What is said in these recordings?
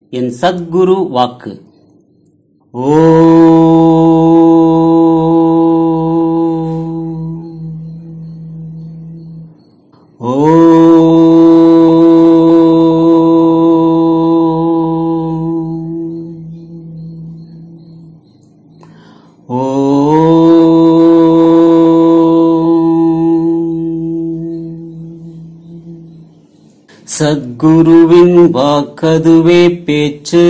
என் சத்குரு வாக்கு ஓ ஓ சத்குருவின் வாக்கதுவே பேச்சு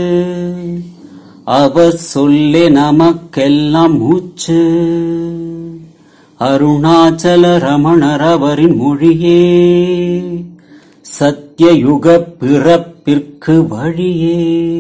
அவர் சொல்லே நமக்கெல்லாம் மூச்சு அருணாச்சல ரமணர் அவரின் மொழியே சத்தியயுக பிறப்பிற்கு வழியே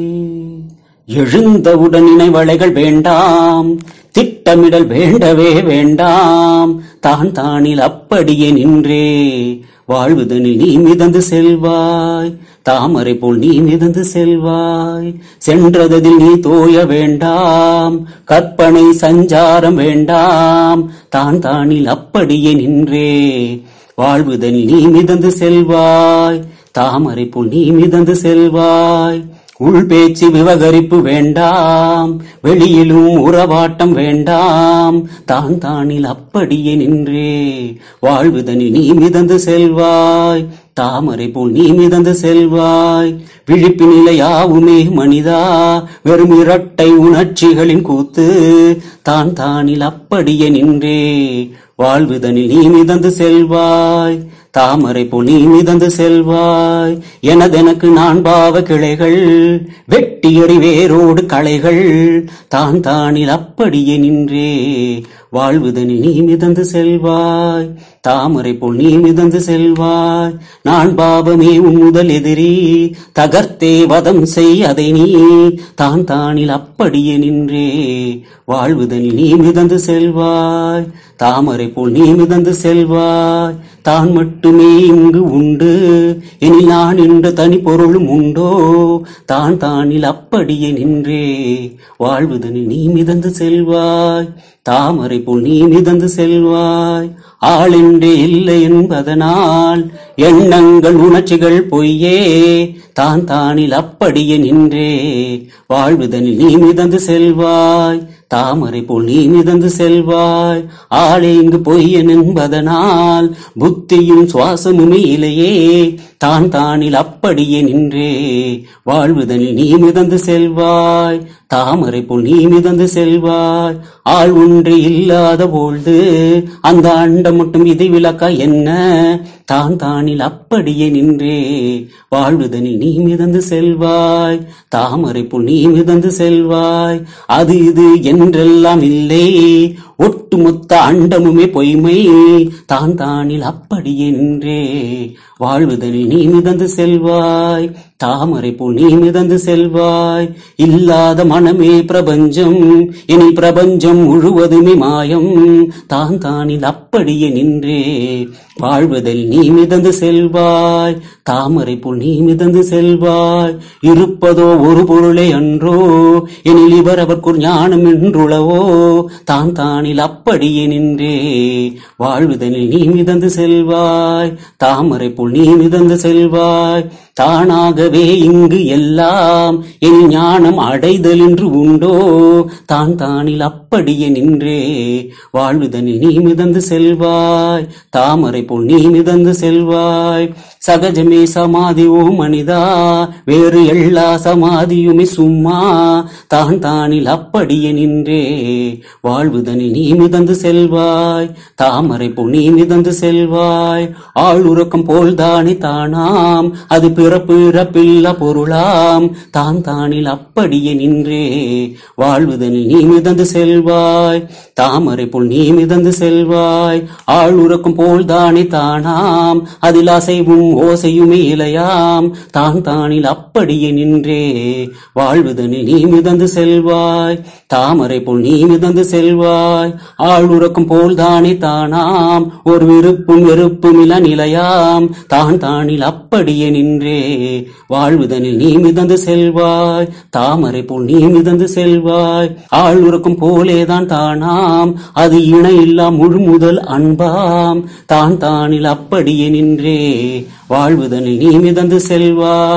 எழுந்தவுடன் நினைவலைகள் வேண்டாம் திட்டமிடல் வேண்டவே வேண்டாம் தான் தானில் அப்படியே நின்றே வாழ்வுதனில் நீ மிதந்து செல்வாய் தாமரை போல் நீ மிதந்து செல்வாய் சென்றதில் நீ தோய வேண்டாம் கற்பனை சஞ்சாரம் வேண்டாம் தான் தானில் அப்படியே நின்றே வாழ்வுதனில் நீ மிதந்து செல்வாய் தாமரை போல் நீ மிதந்து செல்வாய் உள் பேச்சு விவகரிப்பு வேண்டாம் வெளியிலும் உறவாட்டம் வேண்டாம் தான் தானில் அப்படியே நின்றே வாழ்வுதனில் நீ மிதந்து செல்வாய் தாமரை போல் நீ மிதந்து செல்வாய் விழிப்பு நிலையாவுமே மனிதா வெறும் இரட்டை உணர்ச்சிகளின் கூத்து தான் தானில் அப்படியே நின்றே வாழ்வுதனில் நீ மிதந்து செல்வாய் தாமரை போல் நீ மிதந்து செல்வாய் எனதெனக்கு நான் பாவ கிளைகள் வெட்டியறி வேரோடு களைகள் தான் தானில் அப்படியே நின்றே வாழ்வுதனில் நீ மிதந்து செல்வாய் தாமரை போல் நீ மிதந்து செல்வாய் நான் பாவமே உன் முதல் எதிரி தகர்த்தே வதம் செய் அதை நீ தான் தானில் அப்படியே நின்றே வாழ்வுதனில் நீ மிதந்து செல்வாய் தாமரை போல் நீ மிதந்து செல்வாய் தான் மட்டுமே இங்கு உண்டு இனி நான் என்ற தனி பொருளும் உண்டோ தான் தானில் அப்படியே நின்றே வாழ்வுதனில் நீ மிதந்து செல்வாய் தாமரை போல் நீ மிதந்து செல்வாய் ஆளென்றே இல்லை என்பதனால் எண்ணங்கள் உணர்ச்சிகள் பொய்யே தான் தானில் அப்படியே நின்றே வாழ்வுதனில் நீ மிதந்து செல்வாய் தாமரை போல் நீ மிதந்து செல்வாய் ஆளே இங்கு பொய்யன் என்பதனால் புத்தியும் சுவாசமுமே இலையே தான் தானில் அப்படியே நின்றே வாழ்வுதனில் நீ மிதந்து செல்வாய் தாமரை போல் நீ மிதந்து செல்வாய் ஆள் ஒன்று இல்லாத பொழுது அந்த அண்டம் மட்டும் இது விளக்கா என்ன தான் தானில் அப்படியே நின்றே வாழ்வுதனில் நீ மிதந்து செல்வாய் தாமரை போல் நீ மிதந்து செல்வாய் அது இது என்றெல்லாம் இல்லை ஒட்டுமொத்த அண்டமுமே பொய்மை தான் தானில் அப்படியே நின்றே வாழ்வுதனில் நீ மிதந்து செல்வாய் தாமரை போல் நீ மிதந்து செல்வாய் இல்லாத மனமே பிரபஞ்சம் இனி பிரபஞ்சம் முழுவதுமே மாயம் தான் தானில் அப்படியே நின்றே வாழ்வதில் நீ மிதந்து செல்வாய் தாமரை போல் நீ மிதந்து செல்வாய் இருப்பதோ ஒரு பொருளே அன்றோ எனில் இவர் அவர்க்கு ஞானம் என்றுளவோ தான் தானில் அப்படியே நின்றே வாழ்வுதனில் நீ மிதந்து செல்வாய் தாமரை போல் நீ மிதந்து செல்வாய் தானாகவே இங்கு எல்லாம் என் ஞானம் அடைதல் என்று உண்டோ தான் தானில் அப்படியே நின்றே வாழ்வுதனில் நீ மிதந்து செல்வாய் தாமரை போல் நீ மிதந்து செல்வாய் சகஜமே சமாதி ஓ மனிதா வேறு எல்லா சமாதியுமே சும்மா தான் தானில் அப்படியே நின்றே வாழ்வுதனில் நீ மிதந்து செல்வாய் தாமரை போல் நீ மிதந்து செல்வாய் ஆளுறக்கம் போல் தானே தானாம் அது பிறப்பு இறப்பில்ல பொருளாம் தான் தானில் அப்படியே நின்றே வாழ்வுதனில் நீ மிதந்து செல்வாய் தாமரை போல் நீ மிதந்து செல்வாய் ஆளுறக்கம் போல் தானே தானாம் அதில் அசைவும் ஓசையுமே இலையாம் தான் தானில் அப்படியே நின்றே வாழ்வுதனில் நீ மிதந்து செல்வாய் தாமரை போல் நீ மிதந்து செல்வாய் ஆளுறக்கம் போல் தானே தானாம் ஒரு விருப்பும் வெறுப்பும் இல நிலையாம் தான் தானில் அப்படியே நின்றே வாழ்வுதனில் நீ மிதந்து செல்வாய் தாமரை போல் நீ மிதந்து செல்வாய் ஆளுறக்கும் போலேதான் தானாம் அது இணை இல்லா முழு முதல் அன்பாம் தான் தானில் அப்படியே நின்றே வாழ்வுதனில் நீ மிதந்து செல்வாய்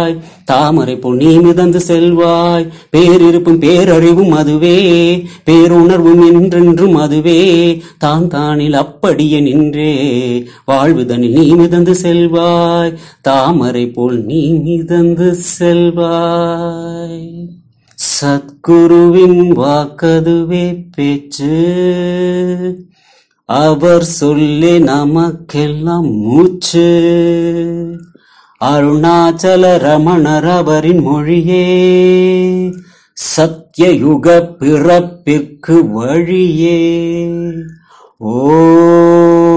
தாமரை போல் நீ மிதந்து செல்வாய் பேரிருப்பும் பேரறிவும் அதுவே பேருணர்வும் என்றென்றும் அதுவே தான் தானில் அப்படியே நின்றே வாழ்வுதனில் நீ மிதந்து செல்வாய் தாமரை போல் நீ மிதந்து செல்வாய் சத்குருவின் வாக்கதுவே பேச்சு அவர் சொல்லி நமக்கெல்லாம் மூச்சு அருணாச்சல ரமணர் அவரின் மொழியே சத்யயுக பிறப்பிற்கு வழியே ஓ